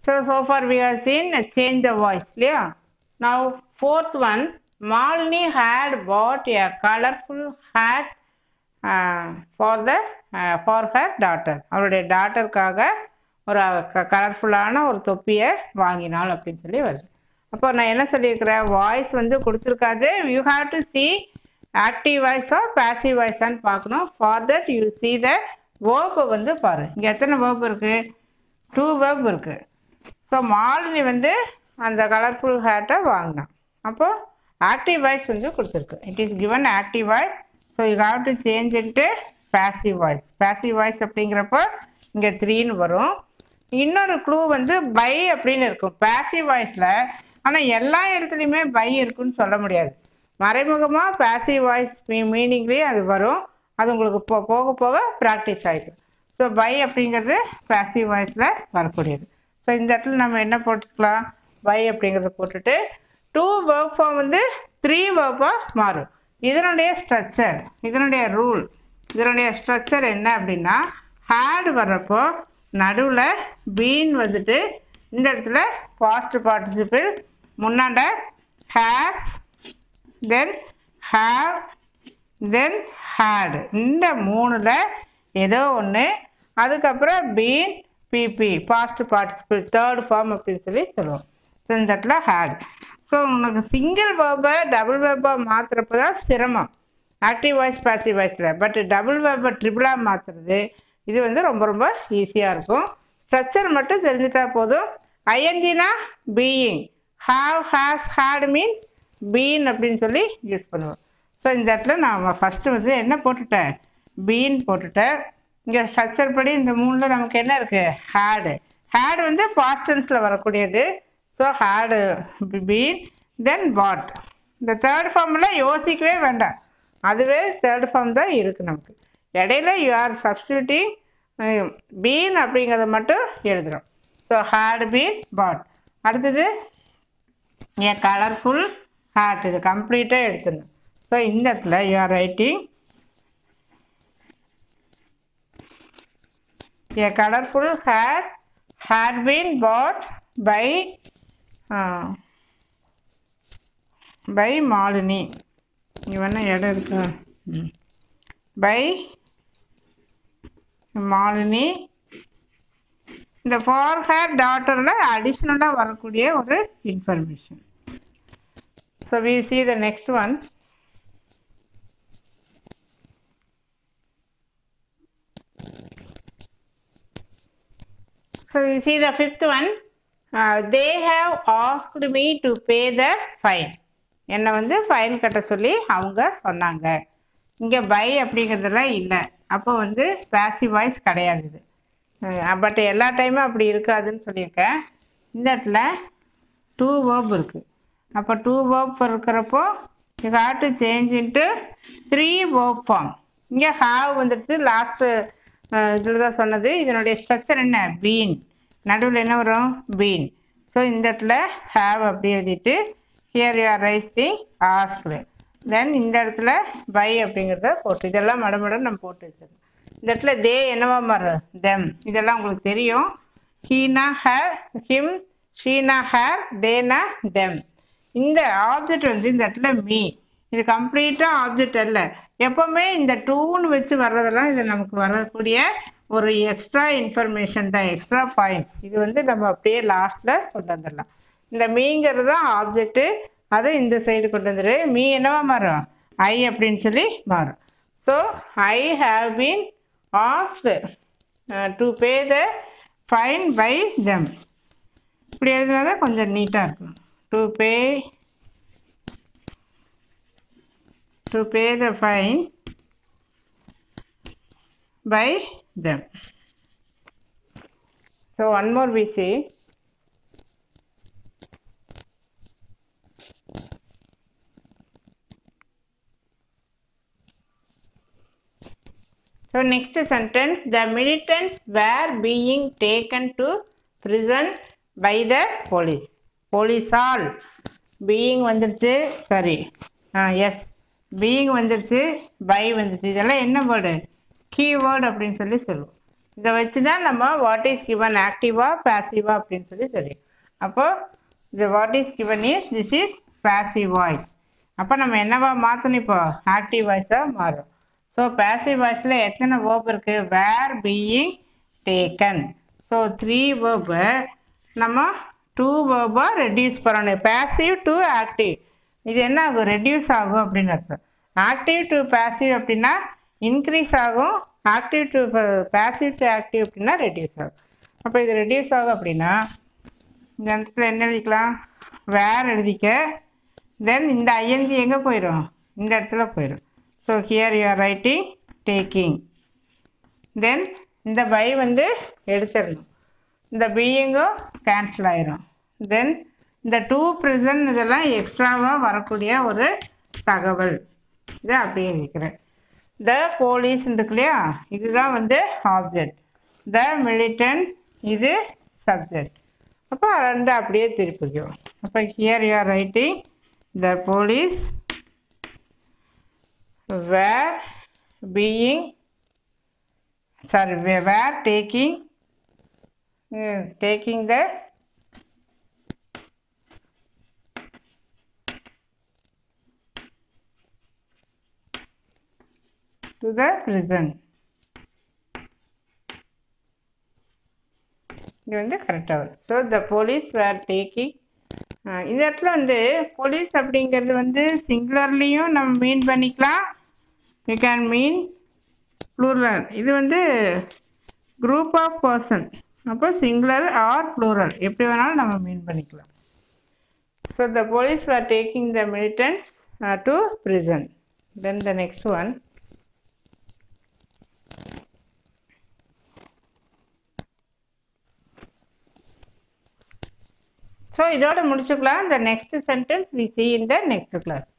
So, so far we have seen a change the voice, இல்லையா Now, fourth one, Malini had bought a colorful hat uh, for the uh, for her daughter. அவருடைய டாட்டருக்காக ஒரு கலர்ஃபுல்லான ஒரு தொப்பியை வாங்கினாள் அப்படின்னு சொல்லி வருது அப்போ நான் என்ன சொல்லியிருக்கிறேன் வாய்ஸ் வந்து கொடுத்துருக்காது you have to see active வாய்ஸா பேசிவ் வாய்ஸான்னு பார்க்கணும் for that you see the வேர்பை வந்து பாரு இங்கே எத்தனை வேர்ப் இருக்குது டூ வேர்ப் இருக்குது ஸோ மாலினி வந்து அந்த கலர்ஃபுல் ஹேட்டை வாங்கினான் அப்போ ஆக்டிவ் வாய்ஸ் வந்து கொடுத்துருக்கு it is given active voice so you have to change into passive voice passive voice அப்படிங்கிறப்போ இங்கே த்ரீன்னு வரும் இன்னொரு க்ளூ வந்து பை அப்படின்னு இருக்கும் பேசிவ் வாய்ஸில் ஆனால் எல்லா இடத்துலையுமே பை இருக்குன்னு சொல்ல முடியாது மறைமுகமாக பேசிவ் வாய்ஸ் மீ மீனிங்லேயே அது வரும் அது உங்களுக்கு போ போக போக ப்ராக்டிஸ் ஆகிடும் ஸோ பை அப்படிங்கிறது பேசிவ் வாய்ஸில் வரக்கூடியது ஸோ இந்த இடத்துல நம்ம என்ன போட்டுக்கலாம் பை அப்படிங்கிறத போட்டுட்டு டூ வேர்ப் ஃபார்ம் வந்து த்ரீ வேர்பாக மாறும் இதனுடைய ஸ்ட்ரக்சர் இதனுடைய ரூல் இதனுடைய ஸ்ட்ரக்சர் என்ன அப்படின்னா ஹேட் வர்றப்போ நடுவில் பீன் வந்துட்டு இந்த இடத்துல பாஸ்ட் பார்ட்டிசிபிள் முன்னாண்ட has then have then had இந்த மூணில் ஏதோ ஒன்று அதுக்கப்புறம் been PP past participle third form அப்படின்னு சொல்லி சொல்லுவோம் ஸோ இந்த இடத்துல ஹேட் ஸோ உனக்கு சிங்கிள் வேர்பை டபுள் வேர்பாக மாற்றுறப்ப தான் சிரமம் ஆக்டிவ் வாய்ஸ் பாசிவ் வாய்ஸில் பட் டபுள் வேர்பை ட்ரிபிளாக மாற்றுறது இது வந்து ரொம்ப ரொம்ப ஈஸியாக இருக்கும் ஸ்ட்ரக்சர் மட்டும் தெரிஞ்சுட்டா போதும் ஐஎன்ஜினா being have has had means been அப்படின்னு சொல்லி யூஸ் பண்ணுவோம் ஸோ இந்த இடத்துல நான் ஃபஸ்ட்டு வந்து என்ன போட்டுட்டேன் பீன் போட்டுட்டேன் இங்கே ஸ்ட்ரக்சர் படி இந்த மூணில் நமக்கு என்ன இருக்குது ஹேடு ஹேடு வந்து பாஸ்டன்ஸில் வரக்கூடியது ஸோ ஹேடு பீன் தென் பாட் இந்த தேர்ட் ஃபார்மில் யோசிக்கவே வேண்டாம் அதுவே தேர்ட் ஃபார்ம் தான் இருக்குது நமக்கு இடையில யூ ஆர் சப்ஸ்டியூட்டிங் பீன் அப்படிங்கிறத மட்டும் எழுதுகிறோம் ஸோ ஹேட் பீன் பாட் அடுத்தது ஏ கலர்ஃபுல் ஹேட் இது கம்ப்ளீட்டாக எடுத்துடணும் ஸோ இந்த இடத்துல you are writing A colorful hat had been bought by uh, by Malini. இவன இடம் இருக்கு பை மாலினி இந்த ஃபார் ஹேர் டாட்டரில் அடிஷ்னலாக வரக்கூடிய ஒரு information so we see the next one So you see the fifth one. Uh, they have asked me to pay the fine. என்னை வந்து fine கட்ட சொல்லி அவங்க சொன்னாங்க இங்கே பை அப்படிங்கிறதுலாம் இல்லை அப்போ வந்து பேசிவ் வாய்ஸ் கிடையாது இது பட் எல்லா டைமும் அப்படி இருக்காதுன்னு சொல்லியிருக்கேன் இந்த இடத்துல டூ வேர்ப் இருக்குது அப்போ டூ வேர்ப் இருக்கிறப்போ you have to change into three verb form இங்கே ஹாவ் வந்துடுச்சு லாஸ்ட்டு இதில் தான் சொன்னது இதனுடைய ஸ்ட்ரக்சர் என்ன பீன் நடுவில் என்ன வரும் பீன் ஸோ இந்த இடத்துல ஹேவ் அப்படி எழுதிட்டு here you are writing asked then இந்த இடத்துல பை அப்படிங்கிறத போட்டு இதெல்லாம் மடமடம் நம்ம போட்டு வச்சிருக்கோம் இந்த இடத்துல தே என்னவா மாறும் தெம் இதெல்லாம் உங்களுக்கு தெரியும் ஹீனா ஹேர் ஹிம் ஷீனா ஹேர் தேனா தெம் இந்த ஆப்ஜெக்ட் வந்து இந்த இடத்துல மீ இது கம்ப்ளீட்டாக ஆப்ஜெக்ட் அல்ல எப்போவுமே இந்த டூன்னு வச்சு வர்றதெல்லாம் இது நமக்கு வரக்கூடிய ஒரு எக்ஸ்ட்ரா இன்ஃபர்மேஷன் தான் எக்ஸ்ட்ரா பாயிண்ட்ஸ் இது வந்து நம்ம அப்படியே லாஸ்ட்டில் கொண்டு வந்துடலாம் இந்த மீங்கிறது தான் ஆப்ஜெக்ட்டு அதை இந்த சைடு கொண்டு வந்துடு மீ என்னவா மாறும் ஐ அப்படின்னு சொல்லி மாறும் so I have been asked to pay the fine by them இப்படி எழுதுனா தான் கொஞ்சம் நீட்டாக இருக்கும் to pay to pay the fine by them. So one more we see. So next sentence, the militants were being taken to prison by the police. Police all. Being வந்துருச்சு சரி ஆ is being வந்துருச்சு by வந்துருச்சு இதெல்லாம் என்ன word keyword அப்படின்னு சொல்லி சொல்லுவோம் இதை வச்சு தான் நம்ம வாட் இஸ் கிவன் ஆக்டிவா பேசிவா அப்படின்னு சொல்லி தெரியும் அப்போ இது what is given is this is passive voice அப்போ நம்ம என்னவா மாற்றணும் இப்போ ஆக்டிவ் வாய்ஸாக மாறும் ஸோ பேசிவ் வாய்ஸில் எத்தனை வேர்ப் இருக்குது were being taken so three verb நம்ம டூ வேர்பாக ரெடியூஸ் பண்ணணும் பேசிவ் டு ஆக்டிவ் இது என்ன ஆகும் ரெடியூஸ் ஆகும் அப்படின்னு அர்த்தம் ஆக்டிவ் டு பேசிவ் அப்படின்னா இன்க்ரீஸ் ஆகும் active to passive to active அப்படின்னா ரெடியூஸ் ஆகும் அப்போ இது ரெடியூஸ் ஆகும் அப்படின்னா இந்த இடத்துல என்ன எழுதிக்கலாம் வேர் எழுதிக்க தென் இந்த ஐஎன்ஜி எங்கே போயிடும் இந்த இடத்துல போயிடும் so here you are writing taking then இந்த பை வந்து எடுத்துடணும் இந்த பீயிங்கும் கேன்சல் ஆயிரும் தென் இந்த டூ ப்ரிசன் இதெல்லாம் எக்ஸ்ட்ராவாக வரக்கூடிய ஒரு தகவல் இதை அப்படியே இருக்கிறேன் த போலீஸ் இருக்கு இல்லையா இதுதான் வந்து ஆப்ஜெக்ட் த மிலிட்டன் இது சப்ஜெக்ட் அப்போ ரெண்டு அப்படியே திருப்பிக்கும் அப்போ here you are writing the police were being sorry we were taking uh, taking the to the prison இது வந்து கரெக்டாக வரும் so the police were taking இந்த இடத்துல வந்து போலீஸ் அப்படிங்கிறது வந்து சிங்குலர்லேயும் நம்ம மீன் பண்ணிக்கலாம் யூ கேன் மீன் ப்ளூரல் இது வந்து குரூப் ஆஃப் பர்சன் அப்போ சிங்குலர் ஆர் ப்ளூரல் எப்படி வேணாலும் நம்ம மீன் பண்ணிக்கலாம் so the police are taking the militants to prison then the next one so இதோட முடிச்சுக்கலாம் இந்த next sentence we see in the next class